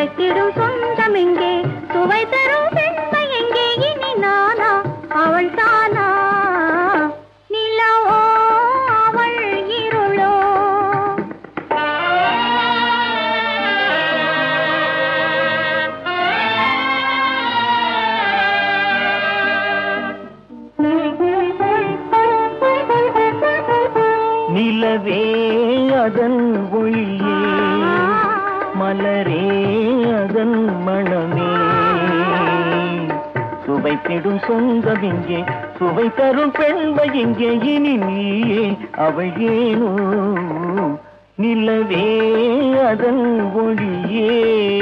சுவைத்திடும் சொந்தம் எங்கே சுவை தரும் பெண்மை எங்கே இனி நானா அவள் தானா நிலவோ அவள் இருளோ நிலவே அதன் ஒளியே மலரே அதன் மணமே சுவைத்திடும் சொந்தம் இங்கே சுவை தரும் பெண்மை இங்கே இனி நீயே அவள் ஏனோ நிலவே அதன் ஒளியே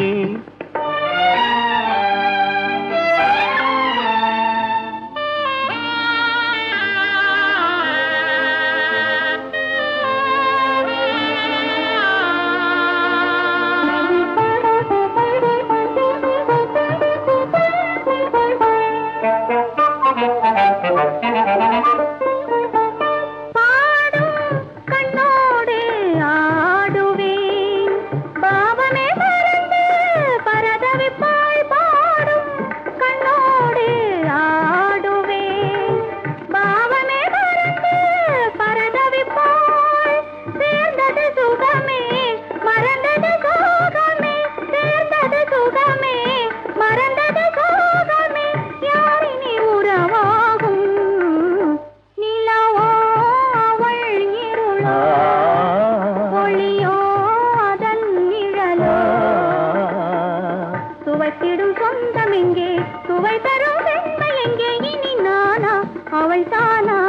பாடும் கண்ணோடு ஆடுவேன் பாவமே மறந்து பரதவிப்பாய் பாடும் கண்ணோடு ஆடுவேன் பாவமே மறந்து பரதவிப்பாய் சேர்ந்தது சுகமே மறந்தது சோகமே சேர்ந்தது சுகமே மறந்தது சோகமே யாரினி உறவாகும் நிலவோ அவள் இருளோ ஒளியோ அதன் நிழலோ சுவைத்திடும் சொந்தம் எங்கே சுவை தரும் பெண்மை எங்கே இனி நானா அவள் தானா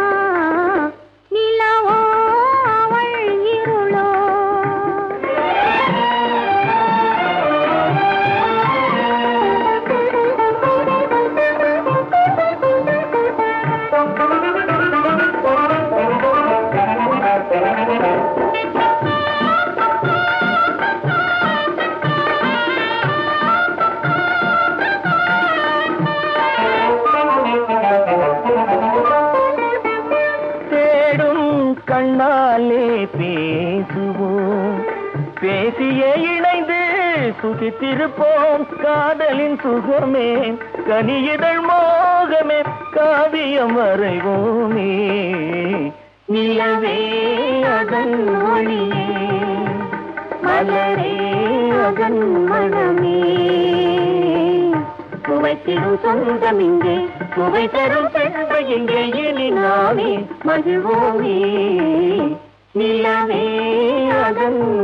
நிலவோ அவள் இருளோ தேடும் கண்ணாலே பேசுவோம் பேசியே இணைந்து சுகித்திருப்போம் காதலின் சுகமே கனியிதழ் மோகமே காவியம் வரைவோமே நிலவே அதன் ஒளியே மலரே அதன் மனமே சுவைத்திடும் சொந்தம் இங்கே சுவை தரும் பெண்மை இங்கே இனி நாமே மகிழ்வோமே நிலவே அதன்